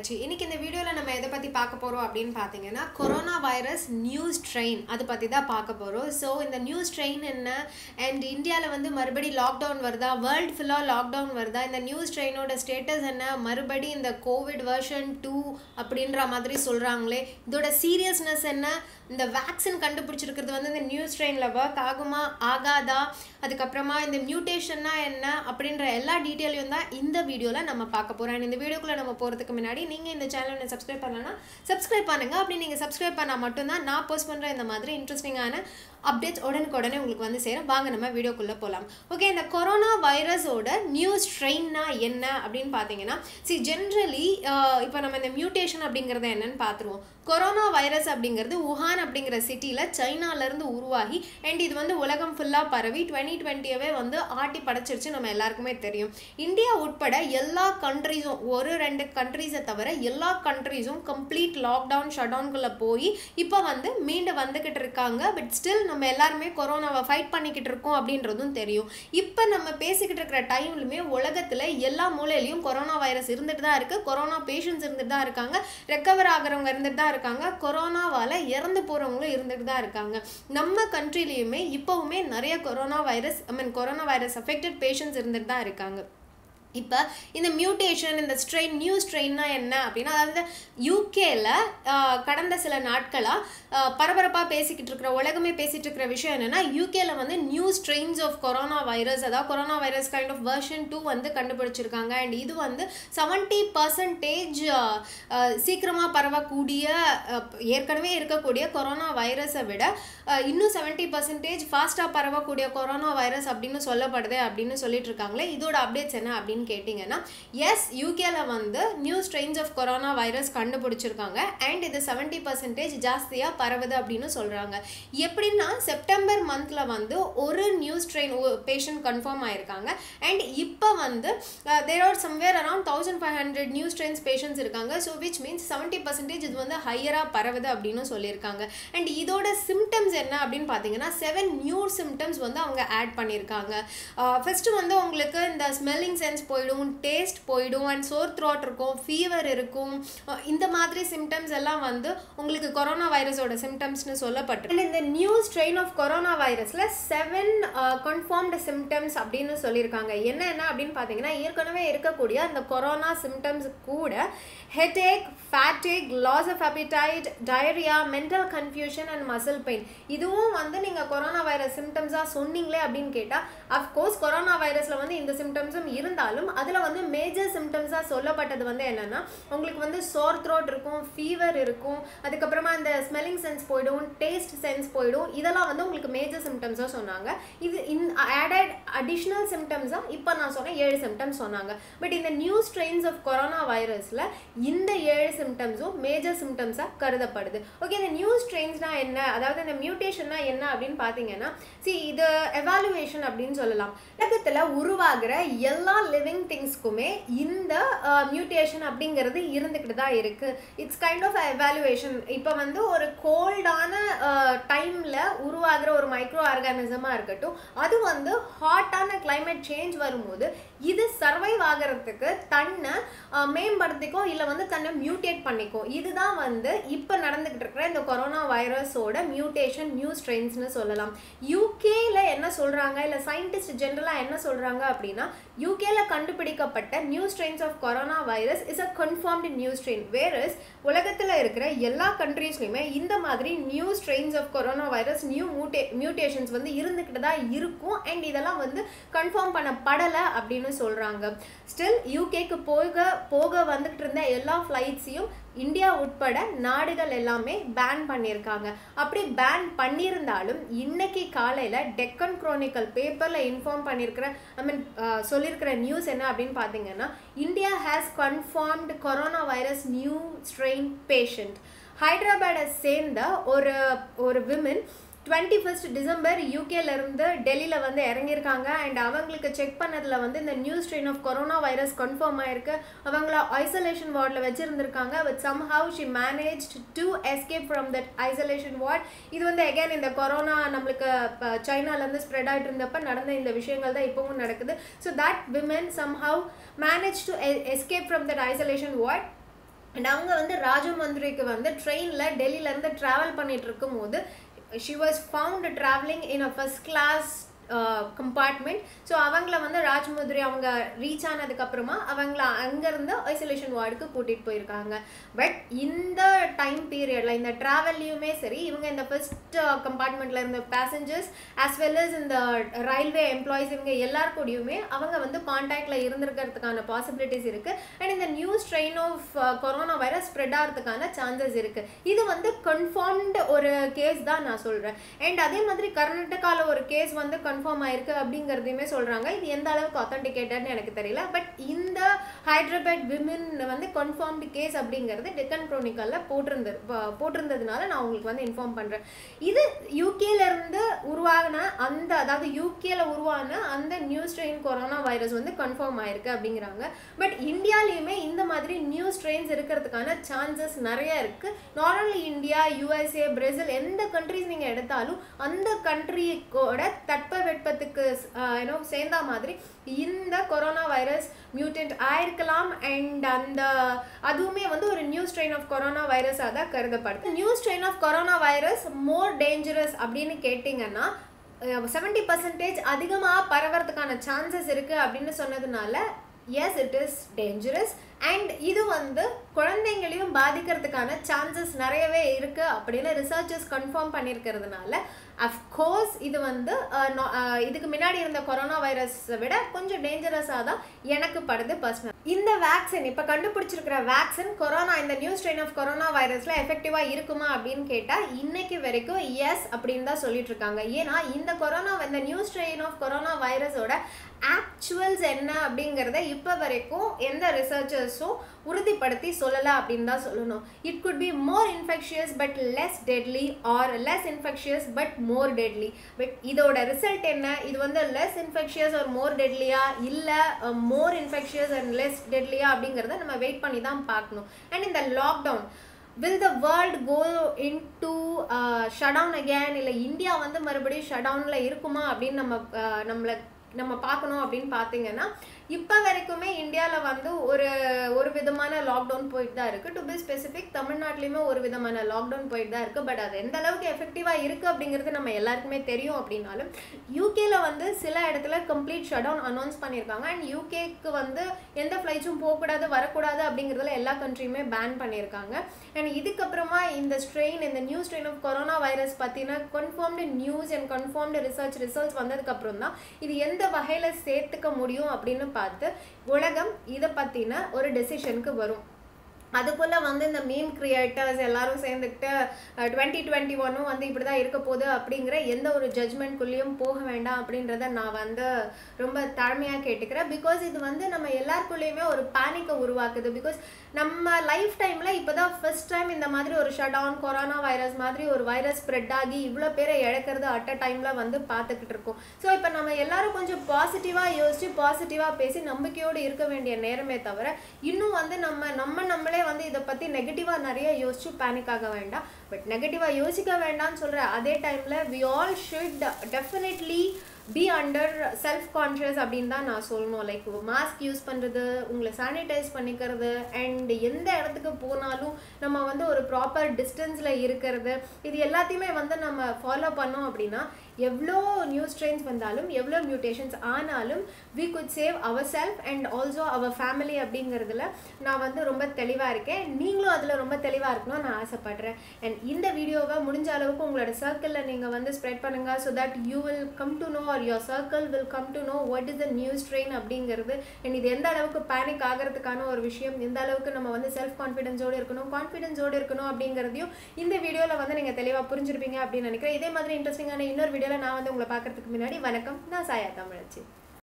ஆயாச்சு இன்னைக்கு இந்த வீடியோவில் நம்ம எதை பற்றி பார்க்க போகிறோம் அப்படின்னு பார்த்தீங்கன்னா கொரோனா வைரஸ் நியூஸ் ட்ரெயின் அதை பற்றி தான் பார்க்க போகிறோம் ஸோ இந்த நியூஸ் ட்ரெயின் என்ன அண்ட் இந்தியாவில் வந்து மறுபடி லாக்டவுன் வருதா வேர்ல்டு ஃபுல்லாக லாக்டவுன் வருதா இந்த நியூஸ் ட்ரெயினோட ஸ்டேட்டஸ் என்ன மறுபடி இந்த கோவிட் வெர்ஷன் டூ அப்படின்ற மாதிரி சொல்கிறாங்களே இதோட சீரியஸ்னஸ் என்ன இந்த வேக்சின் கண்டுபிடிச்சிருக்கிறது வந்து இந்த நியூஸ் ட்ரெயினில் ஒர்க் ஆகுமா ஆகாதா அதுக்கப்புறமா இந்த மியூட்டேஷன்னா என்ன அப்படின்ற எல்லா டீட்டெயிலையும் தான் இந்த வீடியோவில் நம்ம பார்க்க போகிறோம் இந்த வீடியோக்குள்ளே நம்ம போகிறதுக்கு முன்னாடி நீங்கள் இந்த சேனலை சப்ஸ்கிரைப் பண்ணலன்னா சப்ஸ்கிரைப் பண்ணுங்கள் அப்படி நீங்கள் சப்ஸ்கிரைப் பண்ணால் மட்டும்தான் நான் போஸ்ட் பண்ணுற இந்த மாதிரி இன்ட்ரெஸ்டிங்கான அப்டேட்ஸ் உடனுக்குடனே உங்களுக்கு வந்து சேரும் வாங்க நம்ம வீடியோக்குள்ளே போகலாம் ஓகே இந்த கொரோனா வைரஸோட நியூஸ் ட்ரெயின்னா என்ன அப்படின்னு பார்த்தீங்கன்னா சி ஜென்ரலி இப்போ நம்ம இந்த மியூட்டேஷன் அப்படிங்கிறது என்னன்னு பார்த்துருவோம் கொரோனா வைரஸ் அப்படிங்கிறது உஹான் அப்படிங்கிற சிட்டியில் சைனாலேருந்து உருவாகி அண்ட் இது வந்து உலகம் ஃபுல்லாக பரவி டுவெண்ட்டி டுவெண்ட்டியவே வந்து ஆட்டி படைச்சிருச்சு நம்ம எல்லாருக்குமே தெரியும் இந்தியா உட்பட எல்லா கண்ட்ரீஸும் ஒரு ரெண்டு கண்ட்ரீஸை தவிர எல்லா கண்ட்ரீஸும் கம்ப்ளீட் லாக்டவுன் ஷட் டவுன்குள்ளே போய் இப்போ வந்து மீண்டு வந்துக்கிட்டு இருக்காங்க பட் ஸ்டில் நம்ம எல்லாருமே கொரோனாவை ஃபைட் பண்ணிக்கிட்டு இருக்கோம் அப்படின்றதும் தெரியும் இப்போ நம்ம பேசிக்கிட்டு இருக்கிற டைம்லுமே உலகத்தில் எல்லா மூலையிலையும் கொரோனா வைரஸ் இருந்துட்டு தான் இருக்குது கொரோனா பேஷண்ட்ஸ் இருந்துட்டு தான் இருக்காங்க ரெக்கவர் ஆகிறவங்க இருந்துட்டு தான் இருக்காங்க கொரோனாவால் இறந்து போகிறவங்களும் இருந்துட்டு தான் இருக்காங்க நம்ம கண்ட்ரிலையுமே இப்போவுமே நிறைய corona virus I mean corona virus affected patients இருந்துட்டு தான் இருக்காங்க இப்போ இந்த மியூட்டேஷன் இந்த ஸ்ட்ரெயின் நியூ ஸ்ட்ரெயின்னா என்ன அப்படின்னா அதாவது யூகேல கடந்த சில நாட்களாக பரபரப்பாக பேசிக்கிட்டு இருக்கிற உலகமே பேசிகிட்டு இருக்கிற விஷயம் என்னென்னா யூகேல வந்து new strains of corona virus அதாவது corona virus kind of version two வந்து கண்டுபிடிச்சிருக்காங்க அண்ட் இது வந்து செவன்ட்டி பர்சன்டேஜ் சீக்கிரமாக பரவக்கூடிய ஏற்கனவே இருக்கக்கூடிய கொரோனா வைரஸை விட இன்னும் செவன்ட்டி பர்சன்டேஜ் ஃபாஸ்ட்டாக பரவக்கூடிய கொரோனா வைரஸ் அப்படின்னு சொல்லப்படுது அப்படின்னு சொல்லிட்டு இருக்காங்களே இதோட அப்டேட்ஸ் என்ன அப்படின்னு கேட்டிங்கன்னா எஸ் யூகேல வந்து new strains of corona virus கண்டுபிடிச்சிருக்காங்க அண்ட் இது செவன்ட்டி பர்சன்டேஜ் ஜாஸ்தியாக பரவுது அப்படின்னு சொல்கிறாங்க எப்படின்னா செப்டம்பர் மந்தில் வந்து ஒரு நியூ ஸ்ட்ரெயின் பேஷண்ட் கன்ஃபார்ம் ஆயிருக்காங்க அண்ட் இப்போ வந்து there are somewhere around thousand five hundred new strains patients இருக்காங்க so which means seventy percentage இது வந்து ஹையராக பரவுது அப்படின்னு சொல்லியிருக்காங்க அண்ட் இதோட சிம்டம்ஸ் என்ன அப்படின்னு பார்த்தீங்கன்னா செவன் நியூ சிம்டம்ஸ் வந்து அவங்க ஆட் பண்ணியிருக்காங்க ஃபர்ஸ்ட் வந்து உங்களுக்கு இந்த ஸ்மெல்லிங் சென்ஸ் போயிடும் டேஸ்ட் போயிடும் அண்ட் சோர் த்ரோட் இருக்கும் ஃபீவர் இருக்கும் இந்த மாதிரி சிம்டம்ஸ் எல்லாம் வந்து உங்களுக்கு கொரோனா வைரஸோட சிம்டம்ஸ்னு சொல்லப்பட்டு இந்த நியூ ஸ்ட்ரெயின் ஆஃப் கொரோனா வைரஸில் செவன் கன்ஃபார்ம்டு சிம்டம்ஸ் அப்படின்னு சொல்லியிருக்காங்க என்ன என்ன அப்படின்னு பார்த்தீங்கன்னா ஏற்கனவே இருக்கக்கூடிய அந்த கொரோனா சிம்டம்ஸ் கூட headache fatigue loss of appetite diarrhoea mental confusion and muscle pain இதுவும் வந்து நீங்கள் கொரோனா வைரஸ் சிம்டம்ஸாக சொன்னீங்களே அப்படின்னு கேட்டால் அஃப்கோர்ஸ் கொரோனா வைரஸில் வந்து இந்த சிம்டம்ஸும் இருந்தாலும் அதில் வந்து மேஜர் சிம்டம்ஸாக சொல்லப்பட்டது வந்து என்னென்னா உங்களுக்கு வந்து சோர் த்ரோட் இருக்கும் ஃபீவர் இருக்கும் அதுக்கப்புறமா இந்த ஸ்மெல்லிங் சென்ஸ் போயிடும் டேஸ்ட் சென்ஸ் போயிடும் இதெல்லாம் வந்து உங்களுக்கு மேஜர் சிம்டம்ஸாக சொன்னாங்க இது இன் ஆடட் அடிஷ்னல் சிம்டம்ஸாக இப்போ நான் சொன்னேன் ஏழு சிம்டம்ஸ் சொன்னாங்க பட் இந்த நியூ ஸ்ட்ரெயின்ஸ் ஆஃப் கொரோனா வைரஸில் இந்த ஏழு சிம்டம்ஸும் மேஜர் சிம்டம்ஸாக கருதப்படுது ஓகே இந்த நியூ ஸ்ட்ரெயின்ஸ்னா என்ன அதாவது இந்த மியூட்டேஷன்னா என்ன அப்படின்னு பார்த்தீங்கன்னா சி இது எவாலுவேஷன் அப்படின்னு சொல்லலாம் உலகத்தில் உருவாகிற எல்லா லிவிங் திங்ஸ்க்குமே இந்த மியூட்டேஷன் அப்படிங்கிறது இருந்துக்கிட்டு தான் இருக்குது இட்ஸ் கைண்ட் ஆஃப் எவாலுவேஷன் இப்போ வந்து ஒரு கோல்டான டைமில் உருவாகிற ஒரு மைக்ரோ ஆர்கானிசமாக இருக்கட்டும் அது வந்து ஹாட்டான கிளைமேட் சேஞ்ச் வரும்போது இது சர்வைவ் ஆகிறதுக்கு தன்னை மேம்படுத்திக்கும் இல்லை வந்து தன்னை மியூட்டேட் பண்ணிக்கும் இதுதான் வந்து இப்போ நடந்துக்கிட்டு இருக்கிற இந்த கொரோனா வைரஸோட மியூட்டேஷன் நியூ ஸ்ட்ரெயின்ஸ்னு சொல்லலாம் யூகேல என்ன சொல்கிறாங்க இல்லை சயின்டிஸ்ட் ஜென்ரலாக என்ன சொல்கிறாங்க அப்படின்னா யூகேல கண்டுபிடிக்கப்பட்ட new strains of corona virus is a confirmed new strain virus உலகத்தில் இருக்கிற எல்லா கண்ட்ரீஸ்லையுமே இந்த மாதிரி new strains of corona virus new மியூட்டே மியூட்டேஷன்ஸ் வந்து இருந்துக்கிட்டு தான் இருக்கும் அண்ட் இதெல்லாம் வந்து கன்ஃபார்ம் பண்ணப்படலை அப்படின்னு சொல்கிறாங்க ஸ்டில் யூகேக்கு போக போக வந்துக்கிட்டு இருந்த எல்லா ஃப்ளைட்ஸையும் இந்தியா உட்பட நாடுகள் எல்லாமே பேன் பண்ணியிருக்காங்க அப்படி பேன் பண்ணியிருந்தாலும் இன்னைக்கு காலையில் டெக்கன் குரோனிக்கல் பேப்பரில் இன்ஃபார்ம் பண்ணியிருக்கிற ஐ மீன் சொல்லியிருக்கிற நியூஸ் என்ன அப்படின்னு பார்த்தீங்கன்னா India has confirmed corona virus new strain patient ஹைதராபாடை சேர்ந்த ஒரு ஒரு விமன் டுவெண்ட்டி ஃபஸ்ட் டிசம்பர் யூகேலேருந்து டெல்லியில் வந்து இறங்கியிருக்காங்க அண்ட் அவங்களுக்கு செக் பண்ணதில் வந்து இந்த new strain of corona virus confirm ஆயிருக்கு அவங்கள ஐசோலேஷன் வார்டில் வச்சுருந்துருக்காங்க but somehow she manage to escape from that isolation ward இது வந்து அகேன் இந்த கொரோனா நம்மளுக்கு சைனாலேருந்து ஸ்ப்ரெட் ஆகிட்டு இருந்தப்ப நடந்த இந்த விஷயங்கள் தான் இப்போவும் நடக்குது so that women somehow manage to escape from that isolation ward and அவங்க வந்து ராஜமந்திரிக்கு வந்து ட்ரெயினில் டெல்லியிலேருந்து ட்ராவல் பண்ணிட்டு இருக்கும்போது she was found travelling in a first class compartment so அவங்கள வந்து ராஜமுதிரி அவங்க ரீச் ஆனதுக்கப்புறமா அவங்கள அங்கேருந்து ஐசோலேஷன் வார்டுக்கு கூட்டிகிட்டு போயிருக்காங்க பட் இந்த டைம் பீரியடில் இந்த ட்ராவல்லையுமே சரி இவங்க இந்த ஃபர்ஸ்ட் கம்பார்ட்மெண்ட்டில் இருந்த பேசஞ்சர்ஸ் ஆஸ் வெல் அஸ் இந்த ரயில்வே எம்ப்ளாயிஸ் இவங்க எல்லார் கூடயுமே அவங்க வந்து காண்டாக்டில் இருந்திருக்கிறதுக்கான பாசிபிலிட்டிஸ் இருக்குது அண்ட் இந்த new strain of corona virus spread ஆகிறதுக்கான சான்சஸ் இருக்குது இது வந்து கன்ஃபார்ம்டு ஒரு கேஸ் தான் நான் சொல்கிறேன் அண்ட் அதே மாதிரி கர்நாடகாவில் ஒரு கேஸ் வந்து கன்ஃபார்ம் ஆயிருக்கு அப்படிங்கிறதையுமே சொல்கிறாங்க இது எந்த அளவுக்கு அத்தன்டிகேட்டட்னு எனக்கு தெரியல பட் இந்த ஹைதராபாத் விமன் வந்து கன்ஃபார்ம்டு கேஸ் அப்படிங்கிறது டெக்கன் குரோனிக்கலில் போட்டிருந்தது போட்டிருந்ததுனால நான் உங்களுக்கு வந்து இன்ஃபார்ம் பண்ணுறேன் இது யூகேலேருந்து உருவாகின அந்த அதாவது யூகேல உருவான அந்த நியூ ஸ்ட்ரெயின் கொரோனா வைரஸ் வந்து கன்ஃபார்ம் ஆயிருக்கு அப்படிங்கிறாங்க பட் இந்தியாலேயுமே இந்த மாதிரி நியூ ஸ்ட்ரெயின்ஸ் இருக்கிறதுக்கான சான்சஸ் நிறைய இருக்குது not only India USA Brazil எந்த கண்ட்ரிஸ் நீங்கள் எடுத்தாலும் அந்த கண்ட்ரியோட தட்பவெட்பத்துக்கு ஏன்னோ சேர்ந்த மாதிரி இந்த கொரோனா வைரஸ் மியூட்டன்ட் ஆயிருக்கலாம் அண்ட் அந்த அதுவுமே வந்து ஒரு நியூ ஸ்ட்ரெயின் ஆஃப் கொரோனா வைரஸாக தான் கருதப்படுது new strain of corona virus more dangerous அப்படின்னு கேட்டிங்கன்னா செவன்டி பர்சன்டேஜ் அதிகமாக பரவறதுக்கான சான்சஸ் இருக்குது அப்படின்னு சொன்னதுனால yes it is dangerous and இது வந்து குழந்தைங்களையும் பாதிக்கிறதுக்கான சான்சஸ் நிறையவே இருக்குது அப்படின்னு ரிசர்ச்சர்ஸ் கன்ஃபார்ம் பண்ணியிருக்கிறதுனால அஃப்கோர்ஸ் இது வந்து இதுக்கு முன்னாடி இருந்த கொரோனா வைரஸை விட கொஞ்சம் டேஞ்சரஸாக தான் எனக்கு படுது பர்சனல் இந்த வேக்சின் இப்போ கண்டுபிடிச்சிருக்கிற வேக்சின் கொரோனா இந்த நியூ ஸ்ட்ரெயின் ஆஃப் கொரோனா வைரஸில் எஃபெக்டிவாக இருக்குமா அப்படின்னு கேட்டால் இன்னைக்கு வரைக்கும் எஸ் அப்படின்னு தான் சொல்லிட்டு இருக்காங்க ஏன்னா இந்த கொரோனா இந்த நியூ ஸ்ட்ரெயின் ஆஃப் கொரோனா வைரஸோட ஆக்சுவல்ஸ் என்ன அப்படிங்கிறத இப்போ வரைக்கும் எந்த ரிசர்ச்சர்ஸும் உறுதிப்படுத்தி சொல்லலை அப்படின்னு தான் சொல்லணும் it could be more infectious but less deadly or less infectious but more deadly but இதோட ரிசல்ட் என்ன இது வந்து லெஸ் இன்ஃபெக்ஷியஸ் ஒரு மோர் டெட்லியா இல்லை மோர் இன்ஃபெக்ஷியஸ் அண்ட் லெஸ் டெட்லியா அப்படிங்கிறத நம்ம வெயிட் பண்ணி தான் பார்க்கணும் அண்ட் இந்த lockdown will the world go into shutdown again இல்லை இந்தியா வந்து மறுபடியும் ஷடவுனில் இருக்குமா அப்படின்னு நம்ம நம்மளை நம்ம பார்க்கணும் அப்படின்னு பார்த்தீங்கன்னா இப்போ வரைக்குமே இந்தியாவில் வந்து ஒரு ஒரு விதமான லாக்டவுன் போயிட்டு தான் இருக்குது டு பி ஸ்பெசிஃபிக் தமிழ்நாட்டிலையுமே ஒரு விதமான லாக்டவுன் போயிட்டு தான் இருக்குது பட் அது எந்த அளவுக்கு எஃபெக்டிவாக இருக்குது அப்படிங்கிறது நம்ம எல்லாருக்குமே தெரியும் அப்படின்னாலும் யூகேல வந்து சில இடத்துல கம்ப்ளீட் ஷட் டவுன் அனௌன்ஸ் பண்ணியிருக்காங்க அண்ட் யூகேக்கு வந்து எந்த ஃப்ளைட்ஸும் போகக்கூடாது வரக்கூடாது அப்படிங்கிறதுல எல்லா கண்ட்ரியுமே பேன் பண்ணியிருக்காங்க அண்ட் இதுக்கப்புறமா இந்த ஸ்ட்ரெயின் இந்த new strain of corona virus பற்றின confirmed news and confirmed research results வந்ததுக்கப்புறம் தான் இது எந்த வகையில் சேர்த்துக்க முடியும் அப்படின்னு பார்த்து உலகம் இதை பற்றின ஒரு டெசிஷனுக்கு வரும் அதுக்குள்ளே வந்து இந்த மீம் கிரியேட்டர்ஸ் எல்லாரும் சேர்ந்துக்கிட்டு டுவெண்ட்டி டுவெண்ட்டி ஒன்னும் வந்து இப்படி தான் இருக்க போகுது அப்படிங்கிற எந்த ஒரு ஜட்ஜ்மெண்ட்குள்ளேயும் போக வேண்டாம் அப்படின்றத நான் வந்து ரொம்ப தாழ்மையாக கேட்டுக்கிறேன் பிகாஸ் இது வந்து நம்ம எல்லாருக்குள்ளேயுமே ஒரு பேனிக்கை உருவாக்குது பிகாஸ் நம்ம லைஃப் டைமில் இப்போ தான் ஃபர்ஸ்ட் டைம் இந்த மாதிரி ஒரு ஷட் டவுன் கொரோனா வைரஸ் மாதிரி ஒரு வைரஸ் ஸ்ப்ரெட் ஆகி இவ்வளோ பேரை இழக்கிறது அட் அ டைமில் வந்து பார்த்துக்கிட்டு இருக்கோம் ஸோ இப்போ நம்ம எல்லாரும் கொஞ்சம் பாசிட்டிவாக யோசிச்சு பாசிட்டிவாக பேசி நம்பிக்கையோடு இருக்க வேண்டிய நேரமே தவிர இன்னும் வந்து நம்ம நம்ம நம்மளே வந்து இதை பற்றி நெகட்டிவாக நிறைய யோசிச்சு பேனிக் ஆக வேண்டாம் பட் நெகட்டிவாக யோசிக்க வேண்டாம்னு சொல்கிற அதே டைமில் we all should definitely be under self conscious அப்படின்னு தான் நான் சொல்லணும் லைக் மாஸ்க் யூஸ் பண்ணுறது உங்களை சானிடைஸ் பண்ணிக்கிறது அண்ட் எந்த இடத்துக்கு போனாலும் நம்ம வந்து ஒரு ப்ராப்பர் டிஸ்டன்ஸில் இருக்கிறது இது எல்லாத்தையுமே வந்து நம்ம ஃபாலோ பண்ணோம் அப்படின்னா எவ்வளோ நியூ ஸ்ட்ரெயின்ஸ் வந்தாலும் எவ்வளோ மியூட்டேஷன்ஸ் ஆனாலும் we could save our self and also our family அப்படிங்கிறதுல நான் வந்து ரொம்ப தெளிவாக இருக்கேன் நீங்களும் அதில் ரொம்ப தெளிவாக இருக்கணும்னு நான் ஆசைப்பட்றேன் அண்ட் இந்த வீடியோவை முடிஞ்ச அளவுக்கு உங்களோட சர்க்கிளில் நீங்கள் வந்து ஸ்ப்ரெட் பண்ணுங்கள் so that you will come to know or your circle will come to know what is the new strain அப்படிங்கிறது அண்ட் இது எந்த அளவுக்கு பேனிக் ஆகிறதுக்கான ஒரு விஷயம் எந்த அளவுக்கு நம்ம வந்து செல்ஃப் கான்ஃபிடென்ஸோடு இருக்கணும் கான்ஃபிடென்ஸோடு இருக்கணும் அப்படிங்கிறதையும் இந்த வீடியோவில் வந்து நீங்கள் தெளிவாக புரிஞ்சிருப்பீங்க அப்படின்னு நினைக்கிறேன் இதே மாதிரி இன்ட்ரெஸ்டிங்கான இன்னொரு வீடியோவில் நான் வந்து உங்களை பார்க்கறதுக்கு முன்னாடி வணக்கம் நான் சாயா தமிழச்சி